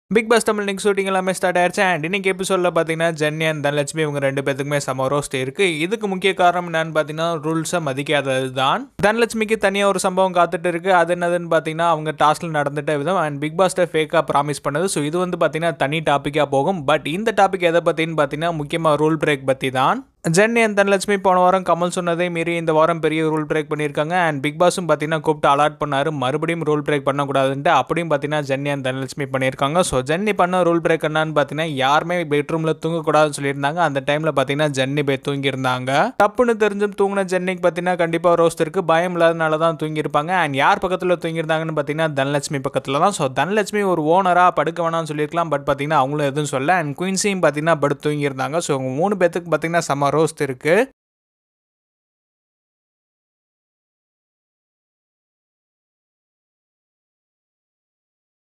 big pass Tamil இன்னைக்கு shooting எல்லாமே start ஆயிடுச்சு அண்ட் இன்னைக்கு எபிசோடில் பார்த்தீங்கன்னா ஜென்னி அண்ட் தனலட்சுமி இவங்க ரெண்டு பேத்துக்குமே செம ரோஸ்ட் இருக்கு இதுக்கு முக்கிய காரணம் என்னன்னு பார்த்தீங்கன்னா ரூல்ஸை மதிக்காதது தான் தனலட்சுமிக்கு தனியாக ஒரு சம்பவம் காத்துட்டு இருக்கு அது என்னதுன்னு பார்த்தீங்கன்னா அவங்க டாஸ்கில் நடந்துட்ட விதம் அண்ட் பிக் பாஸ்ட்டை ஃபேக்காக ப்ராமிஸ் பண்ணது ஸோ இது வந்து பார்த்தீங்கன்னா தனி டாப்பிக்காக போகும் பட் இந்த டாபிக் எதை பற்றின்னு பார்த்தீங்கன்னா முக்கியமாக ரூல் பிரேக் பற்றி தான் ஜென்னி அண்ட் தனலட்சுமி போன வாரம் கமல் சொன்னதை மீறி இந்த வாரம் பெரிய ரூல் பிரேக் பண்ணியிருக்காங்க அண்ட் பிக் பாஸும் பார்த்தீங்கன்னா கூப்பிட்டு அலாட் பண்ணாரு மறுபடியும் ரூல் பிரேக் பண்ணக்கூடாதுன்ட்டு அப்படியும் பார்த்தீங்கன்னா ஜென்னி அண்ட் தனலட்சுமி பண்ணியிருக்காங்க ஸோ ஜென்னி பண்ண ரூல் பிரேக் என்னன்னு பார்த்தீங்கன்னா யாருமே பெட்ரூமில் தூங்கக்கூடாதுன்னு சொல்லியிருந்தாங்க அந்த டைமில் பார்த்தீங்கன்னா ஜென்னி போய் தூங்கியிருந்தாங்க தப்புன்னு தெரிஞ்சும் தூங்கின ஜென்னிக்கு பார்த்தீங்கன்னா கண்டிப்பாக ரோஸ்ட் இருக்குது பயம் இல்லாதனால தான் தூங்கியிருப்பாங்க அண்ட் யார் பக்கத்தில் தூங்கியிருந்தாங்கன்னு பார்த்தீங்கன்னா தனலட்சுமி பக்கத்தில் தான் ஸோ தனலட்சுமி ஒரு ஓனராக படுக்க வேணாம்னு சொல்லியிருக்கலாம் பட் பார்த்தீங்கன்னா அவங்களும் எதுவும் சொல்ல அண்ட் குயின்ஸையும் பார்த்தீங்கன்னா படுத்து தூங்கியிருந்தாங்க ஸோ உங்க மூணு பேத்துக்கு பார்த்தீங்கன்னா செம்ம ரோஸ்ட் இருக்குது